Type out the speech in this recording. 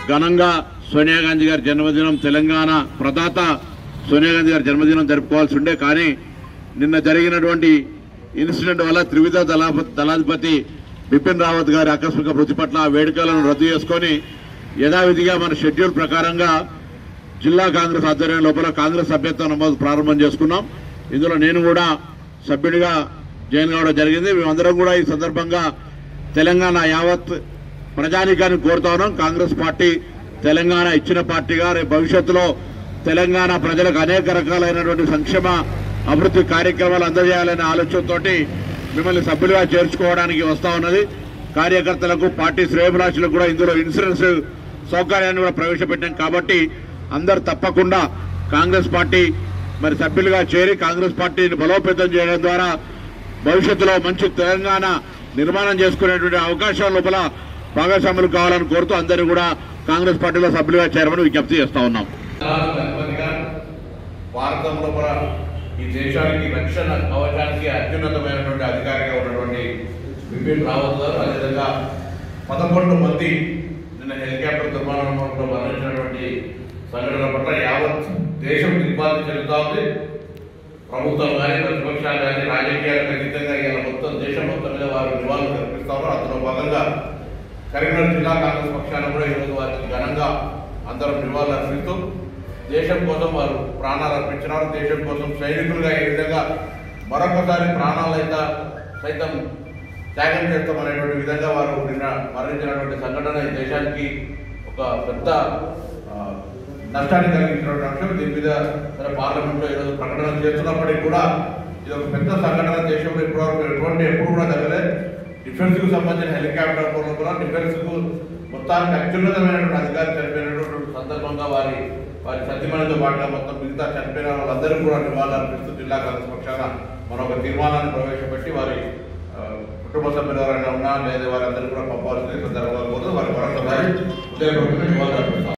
ఘనంగా సోనియా గాంధీ గారి జన్మదినం తెలంగాణ ప్రదాత సోనియా గాంధీ గారి జన్మదినం జరుపుకోవాల్సి ఉండే కానీ నిన్న జరిగినటువంటి ఇన్సిడెంట్ వల్ల త్రివిధ దళా దళాధిపతి బిపిన్ రావత్ గారి ఆకస్మిక మృతి పట్ల ఆ వేడుకలను రద్దు చేసుకొని యథావిధిగా మన షెడ్యూల్ ప్రకారంగా జిల్లా కాంగ్రెస్ ఆధ్వర్యం లోపల కాంగ్రెస్ సభ్యత్వ నమోదు ప్రారంభం చేసుకున్నాం ఇందులో నేను కూడా సభ్యుడిగా జాయిన్ కావడం జరిగింది మేమందరం కూడా ఈ సందర్భంగా తెలంగాణ యావత్ ప్రజానికాన్ని కోరుతా ఉన్నాం కాంగ్రెస్ పార్టీ తెలంగాణ ఇచ్చిన పార్టీగా రేపు భవిష్యత్తులో తెలంగాణ ప్రజలకు అనేక రకాలైనటువంటి సంక్షేమ అభివృద్ధి కార్యక్రమాలు అందజేయాలనే ఆలోచనతోటి మిమ్మల్ని సభ్యులుగా చేర్చుకోవడానికి వస్తా ఉన్నది కార్యకర్తలకు పార్టీ శ్రేయభిలాషులకు కూడా ఇందులో ఇన్సూరెన్స్ సౌకర్యాన్ని కూడా ప్రవేశపెట్టాం కాబట్టి అందరు తప్పకుండా కాంగ్రెస్ పార్టీ మరి సభ్యులుగా చేరి కాంగ్రెస్ పార్టీని బలోపేతం చేయడం ద్వారా భవిష్యత్తులో మంచి తెలంగాణ నిర్మాణం చేసుకునేటువంటి అవకాశం లోపల భాగస్వాములు కావాలని కోరుతూ అందరూ కూడా కాంగ్రెస్ పార్టీలో సభ్యులుగా చేరమని విజ్ఞప్తి చేస్తా ఉన్నాం గణపతిగా భారతంలో కూడా ఈ దేశానికి రక్షణ కవచానికి అత్యున్నతమైనటువంటి అధికారిగా ఉన్నటువంటి బిపిన్ రావత్ గారు అదేవిధంగా పదకొండు మంది నిన్న హెలికాప్టర్ దుర్మరణంలో మరణించినటువంటి సంఘటన పట్ల యావత్ దేశం దిగ్బాధి చెందుతా ఉంది ప్రభుత్వం కానీ ప్రతిపక్షాలు కానీ రాజకీయాలకు అతీతంగా ఇలా మొత్తం దేశం మొత్తం మీద వారు నివాళులు కల్పిస్తా ఉన్నారు అందులో భాగంగా కరీంనగర్ జిల్లా కాంగ్రెస్ పక్షాన కూడా ఈరోజు వారికి ఘనంగా అందరం నివాళులు అర్పిస్తూ దేశం కోసం వారు ప్రాణాలు అర్పించినారు దేశం కోసం సైనికులుగా ఏ విధంగా మరొకసారి ప్రాణాలు అయితే సైతం త్యాగం చేస్తామనేటువంటి విధంగా వారు నిన్న మరణించినటువంటి సంఘటన ఈ దేశానికి ఒక పెద్ద ఆ, నష్టాన్ని కలిగించినటువంటి అంశం దీని మీద సరే పార్లమెంట్లో ఈరోజు ప్రకటన చేస్తున్నప్పటికీ కూడా ఇది ఒక పెద్ద సంఘటన దేశంలో ఇప్పటివరకు ఎటువంటి ఎప్పుడు కూడా జరగలేదు డిఫెన్స్ కు సంబంధించిన హెలికాప్టర్ పూర్వం కూడా డిఫెన్స్ కు మొత్తానికి అత్యున్నతమైనటువంటి అధికారి చనిపోయినటువంటి సందర్భంగా వారి వారి సత్యమణితో పాటుగా మొత్తం మిగతా చనిపోయిన వాళ్ళందరూ కూడా నివాళులు అర్పిస్తూ జిల్లా కాంగ్రెస్ పక్షాన మనం ఒక తీర్మానాన్ని ప్రవేశపెట్టి వారి ఆ, కుటుంబ సభ్యులు ఎవరైనా ఉన్నా లేదా వారందరూ కూడా పంపాల్సింది సందర్భంగా కోరుతూ వారి మరొకసారి ఉదయపూర్వకంగా నివాళులు అర్పిస్తాం